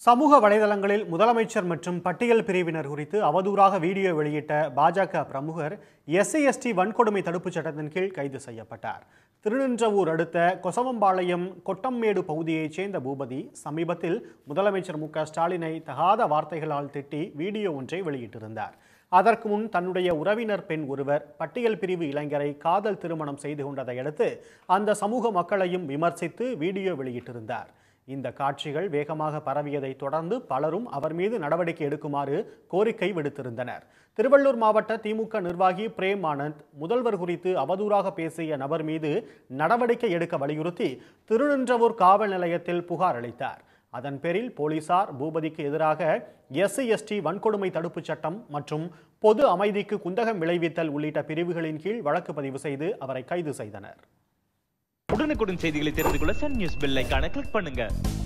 சமூக வலைதளங்களில் முதலமைச்சர் மற்றும் பட்டியல் பிரிவினர் குறித்து அவதூறாக வீடியோ வெளியிட்ட பாஜக பிரமுகர் எஸ்சி எஸ்டி வன்கொடுமை தடுப்புச் சட்டத்தின் கீழ் கைது செய்யப்பட்டார் திருநின்றவூர் அடுத்த கொசவம்பாளையம் கொட்டம்மேடு பகுதியைச் சேர்ந்த பூபதி சமீபத்தில் முதலமைச்சர் மு க ஸ்டாலினை தகாத வார்த்தைகளால் திட்டி வீடியோ ஒன்றை வெளியிட்டிருந்தார் அதற்கு முன் தன்னுடைய உறவினர் பெண் ஒருவர் பட்டியல் பிரிவு இளைஞரை காதல் திருமணம் செய்து கொண்டதை அடுத்து அந்த சமூக மக்களையும் விமர்சித்து வீடியோ வெளியிட்டிருந்தார் இந்த காட்சிகள் வேகமாக பரவியதை தொடர்ந்து பலரும் அவர் மீது நடவடிக்கை எடுக்குமாறு கோரிக்கை விடுத்திருந்தனர் திருவள்ளூர் மாவட்ட திமுக நிர்வாகி பிரேம் ஆனந்த் முதல்வர் குறித்து அவதூறாக பேசிய நபர் மீது நடவடிக்கை எடுக்க வலியுறுத்தி திருநின்றவூர் காவல் நிலையத்தில் புகார் அளித்தார் அதன் பேரில் போலீசார் பூபதிக்கு எதிராக எஸ்சி எஸ்டி வன்கொடுமை தடுப்புச் சட்டம் மற்றும் பொது அமைதிக்கு குந்தகம் விளைவித்தல் உள்ளிட்ட பிரிவுகளின் கீழ் வழக்கு பதிவு செய்து அவரை கைது செய்தனர் உடனுக்குடன் செய்திகளை தெரிந்து கொள்ள சன் நியூஸ் பெல் ஐகானை கிளிக் பண்ணுங்க